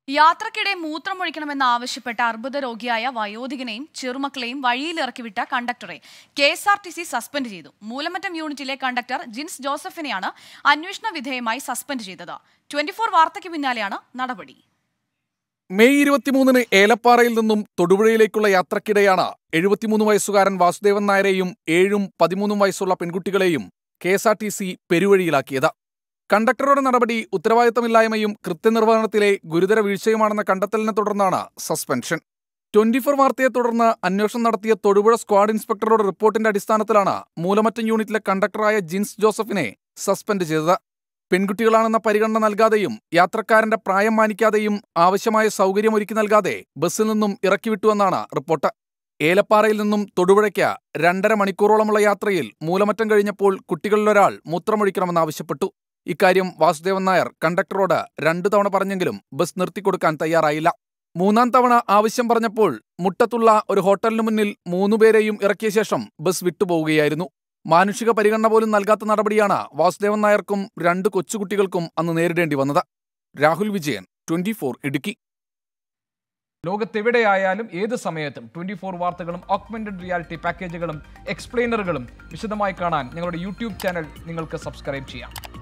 യാത്രക്കിടെ മൂത്രമൊഴിക്കണമെന്ന് ആവശ്യപ്പെട്ട അർബുദ രോഗിയായ വയോധികനെയും ചെറുമക്കളെയും വഴിയിലിറക്കിവിട്ട കണ്ടക്ടറെ K S R T C suspend ചെയ്തു മൂലമറ്റം യൂണിറ്റിലെ കണ്ടക്ടർ ജിൻസ് ജോസഫിനെയാണ് അന്വേഷണ വിധേയമായി സസ്പെൻഡ് ചെയ്തത് ട്വന്റി ഫോർ വാർത്തയ്ക്ക് പിന്നാലെയാണ് നടപടി മെയ് ഇരുപത്തിമൂന്നിന് ഏലപ്പാറയിൽ നിന്നും തൊടുപുഴയിലേക്കുള്ള യാത്രക്കിടെയാണ് എഴുപത്തിമൂന്ന് വയസ്സുകാരൻ വാസുദേവൻ നായരെയും ഏഴും പതിമൂന്നും വയസ്സുള്ള പെൺകുട്ടികളെയും K S R T C പെരുവഴിയിലാക്കിയത് കണ്ടക്ടറുടെ നടപടി ഉത്തരവാദിത്തമില്ലായ്മയും കൃത്യനിർവഹണത്തിലെ ഗുരുതര വീഴ്ചയുമാണെന്ന കണ്ടെത്തലിനെ തുടർന്നാണ് സസ്പെൻഷൻ ട്വന്റി ഫോർ വാർത്തയെ തുടർന്ന് അന്വേഷണം നടത്തിയ തൊടുപുഴ സ്ക്വാഡ് ഇൻസ്പെക്ടറുടെ റിപ്പോർട്ടിന്റെ അടിസ്ഥാനത്തിലാണ് മൂലമറ്റം യൂണിറ്റിലെ കണ്ടക്ടറായ ജിൻസ് ജോസഫിനെ സസ്പെൻഡ് ചെയ്തത് പെൺകുട്ടികളാണെന്ന പരിഗണന നൽകാതെയും യാത്രക്കാരന്റെ പ്രായം മാനിക്കാതെയും ആവശ്യമായ സൗകര്യമൊരുക്കി നൽകാതെ ബസ്സിൽ നിന്നും ഇറക്കിവിട്ടുവെന്നാണ് റിപ്പോർട്ട് ഏലപ്പാറയിൽ നിന്നും തൊടുപുഴയ്ക്ക് രണ്ടര മണിക്കൂറോളമുള്ള യാത്രയിൽ മൂലമറ്റം കഴിഞ്ഞപ്പോൾ കുട്ടികളിലൊരാൾ മൂത്രമൊഴിക്കണമെന്നാവശ്യപ്പെട്ടു ഇക്കാര്യം വാസുദേവൻ നായർ കണ്ടക്ടറോട് രണ്ടു തവണ പറഞ്ഞെങ്കിലും ബസ് നിർത്തിക്കൊടുക്കാൻ തയ്യാറായില്ല മൂന്നാം തവണ ആവശ്യം പറഞ്ഞപ്പോൾ മുട്ടത്തുള്ള ഒരു ഹോട്ടലിനു മുന്നിൽ മൂന്നുപേരെയും ഇറക്കിയ ശേഷം ബസ് വിട്ടുപോവുകയായിരുന്നു മാനുഷിക പരിഗണന പോലും നൽകാത്ത നടപടിയാണ് വാസുദേവൻ നായർക്കും രണ്ട് കൊച്ചുകുട്ടികൾക്കും അന്ന് നേരിടേണ്ടി വന്നത് രാഹുൽ വിജയൻ ട്വന്റി ഇടുക്കി ലോകത്തെവിടെയായാലും ഏത് സമയത്തും ട്വന്റി ഫോർ വാർത്തകളും ഓഗ്മെന്റഡ് റിയാലിറ്റി പാക്കേജുകളും എക്സ്പ്ലെയിനറുകളും വിശദമായി കാണാൻ ഞങ്ങളുടെ യൂട്യൂബ് ചാനൽ നിങ്ങൾക്ക് സബ്സ്ക്രൈബ് ചെയ്യാം